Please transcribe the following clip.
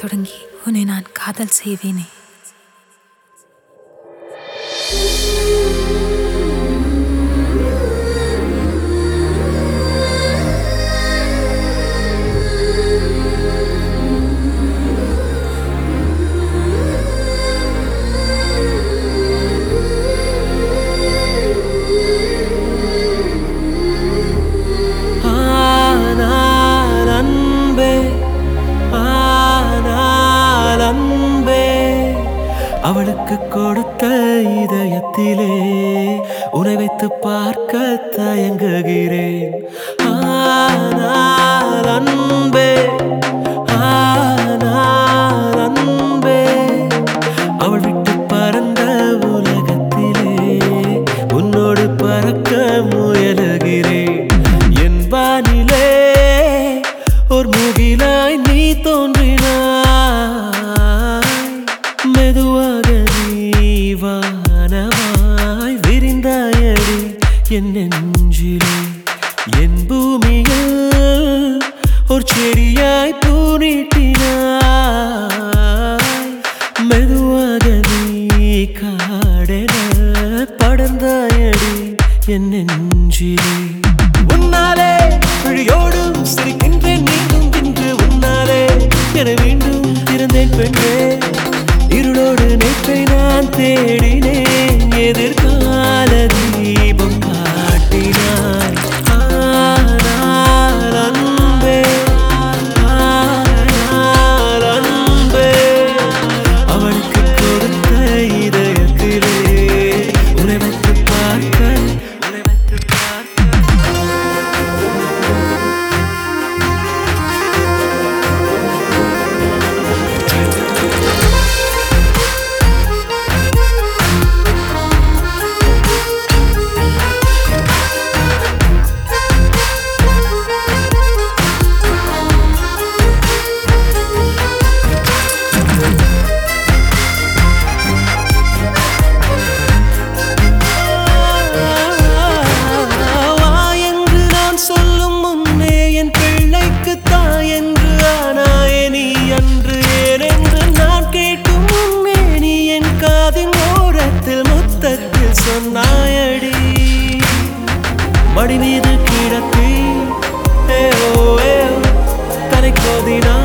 தொடங்கி உன்னை நான் காதல் செய்வேனே ஆனால் அன்பே ஆனால் அன்பே அவளுக்கு கொடுத்த இதயத்திலே உன்னை வைத்து பார்க்க தயங்குகிறேன் ஆனால் அன்பே ஆனால் அன்பே அவள் விட்டு பறந்த உலகத்திலே உன்னோடு பறக்க முயலுகிறேன் என் வானிலே ஒரு முகிலாய் நீ தோன்றினாய் மெதுவாக நீ வானமாய் விரிந்தாயடி என் நெஞ்சிலே என் பூமியில் ஒரு செடியாய் பூனிட்டினாய் மெதுவாக நீ காடென படர்ந்தாயடி என் நெஞ்சிலே உன்னாலே விழியோடும் சிரிக்கின்றேன் மீண்டும் இன்று உன்னாலே என மீண்டும் திறந்தேன் பெண்ணே இருளோடு நேற்றை நான் தேடினேன் எதிர்கால தீபம் காட்டினாய் ஆனால் அன்பே ஆனால் அன்பே அவளுக்கு கொடுத்த இதயத்திலே உன்னை வைத்து பார்க்க உன்னை வைத்து பார்க்க வா என்று நான் சொல்லும் முன்னே என் பிள்ளைக்கு தாய் என்று ஆனாயே நீ அன்று ஏனென்று நான் கேட்கும் முன்னே நீ என் காதின் ஓரத்தில் முத்தத்தில் சொன்னாயடி மடி மீது கிடத்தி ஏ ஓ ஏ தலை கோதினா